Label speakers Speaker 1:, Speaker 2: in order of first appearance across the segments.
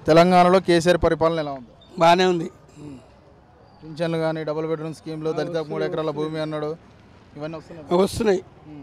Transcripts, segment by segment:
Speaker 1: తెలంగాణలో కేసీఆర్ పరిపాలన ఎలా ఉంది
Speaker 2: బాగానే ఉంది
Speaker 1: పింఛన్లు కానీ డబుల్ బెడ్రూమ్ స్కీమ్లు దళిత మూడు ఎకరాల భూమి అన్నాడు ఇవన్నీ వస్తున్నాయి
Speaker 2: వస్తున్నాయి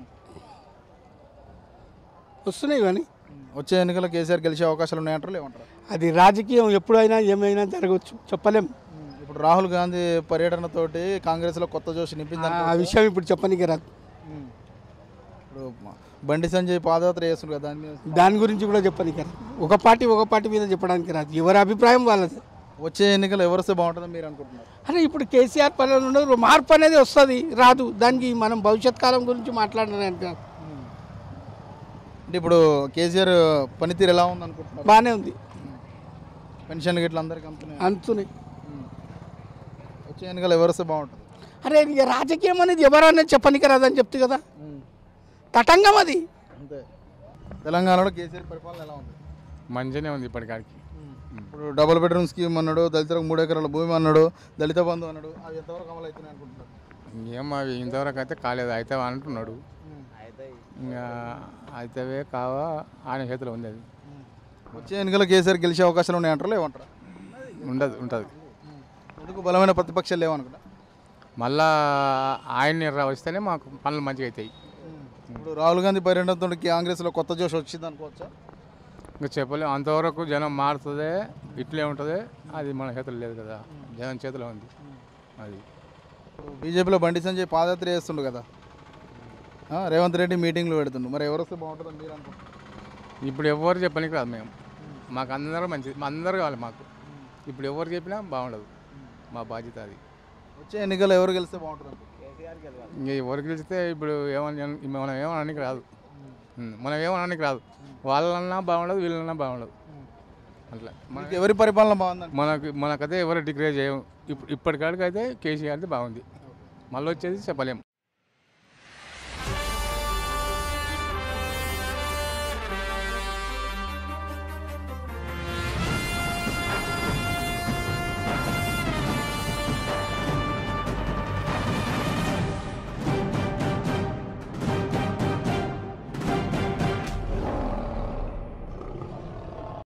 Speaker 2: వస్తున్నాయి ఇవన్నీ
Speaker 1: వచ్చే ఎన్నికల్లో కేసీఆర్ గెలిచే అవకాశాలు ఉన్నాయంటారు లేవంటారు
Speaker 2: అది రాజకీయం ఎప్పుడైనా ఏమైనా జరగవచ్చు చెప్పలేం
Speaker 1: ఇప్పుడు రాహుల్ గాంధీ పర్యటనతోటి కాంగ్రెస్లో కొత్త జోష్ నింపింది
Speaker 2: ఆ విషయం ఇప్పుడు చెప్పనీకి రాదు
Speaker 1: ఇప్పుడు బండి సంజయ్ పాదయాత్ర చేస్తున్నారు కదా దాని మీద
Speaker 2: దాని గురించి కూడా చెప్పనీకి రాదు ఒక పార్టీ ఒక పార్టీ మీద చెప్పడానికి రాదు ఎవరి అభిప్రాయం వాళ్ళది
Speaker 1: వచ్చే ఎన్నికలు ఎవరు వస్తే బాగుంటుందని మీరు అనుకుంటున్నారు
Speaker 2: అరే ఇప్పుడు కేసీఆర్ పనులు ఉండదు మార్పు అనేది వస్తుంది రాదు దానికి మనం భవిష్యత్ కాలం గురించి మాట్లాడడానికి కాదు.
Speaker 1: అంటే ఇప్పుడు కేసీఆర్ పనితీరు ఎలా ఉంది అనుకుంటున్నారు
Speaker 2: బాగానే ఉంది
Speaker 1: పెన్షన్ గిట్ల అందరికీ అందుతున్నాయి
Speaker 2: అందుతున్నాయి
Speaker 1: వచ్చే ఎన్నికలు ఎవరు వస్తే బాగుంటుంది
Speaker 2: అరే ఇక రాజకీయం అనేది ఎవరనేది చెప్పనీకి రాదని చెప్తే కదా తటంగం అది
Speaker 1: అంతే తెలంగాణలో కేసీఆర్ పరిపాలన ఎలా ఉంది
Speaker 3: మంచిగానే ఉంది ఇప్పటికాడికి
Speaker 1: ఇప్పుడు డబుల్ బెడ్రూమ్ స్కీమ్ అన్నాడు దళితులకు మూడు ఎకరాల భూమి అన్నాడు దళిత బంధు అన్నాడు అవి ఎంతవరకు అమలు అవుతున్నాయి అనుకుంటున్నారు
Speaker 3: ఏం అవి ఇంతవరకు అయితే కాలేదు అయితే అంటున్నాడు ఇంకా అయితేవే కావా ఆయన చేతిలో ఉంది అది
Speaker 1: వచ్చే ఎన్నికల్లో కేసీఆర్ గెలిచే అవకాశాలు ఉన్నాయంటారు లేవంటారా
Speaker 3: ఉండదు ఉంటుంది
Speaker 1: ఎందుకు బలమైన ప్రతిపక్షాలు లేవనుకుంటా
Speaker 3: మళ్ళా ఆయన్ని రా- వస్తేనే మాకు పనులు మంచిగా అవుతాయి
Speaker 1: ఇప్పుడు రాహుల్ గాంధీ పర్యటనతో కాంగ్రెస్లో కొత్త జోష్ వచ్చింది అనుకోవచ్చా
Speaker 3: ఇంకా చెప్పలేము అంతవరకు జనం మారుతుంది ఇట్లే ఉంటుంది అది మన చేతిలో లేదు కదా జనం చేతిలో ఉంది అది
Speaker 1: ఇప్పుడు బీజేపీలో బండి సంజయ్ పాదయాత్ర చేస్తుండు కదా ఆ, రేవంత్ రెడ్డి మీటింగ్లు పెడుతుండు మరి ఎవరు వస్తే బాగుంటుందని మీరు అనుకుంటున్నారు
Speaker 3: ఇప్పుడు ఎవరు చెప్పడానికి రాదు మేము మాకు అందరూ మంచిది మా అందరూ కావాలి మాకు ఇప్పుడు ఎవరు చెప్పినా బాగుండదు మా బాధ్యత అది
Speaker 1: వచ్చే ఎన్నికల్లో ఎవరు గెలిస్తే బాగుంటుంది అనుకుంటున్నారు?
Speaker 3: ఇంక ఎవరు గెలిస్తే ఇప్పుడు ఏమని మనం ఏమనడానికి రాదు ఉం, మనం ఏమనడానికి రాదు వాళ్ళన్నా బాగుండదు వీళ్ళన్నా బాగుండదు అట్లా మన
Speaker 1: మీకు ఎవరి పరిపాలన బాగుందండి
Speaker 3: మనకు మనకైతే ఎవరు డిగ్రేడ్ చేయం ఇప్పుడు ఇప్పటికాడికైతే కేసీఆర్ది బాగుంది మళ్ళీ వచ్చేది చెప్పలేం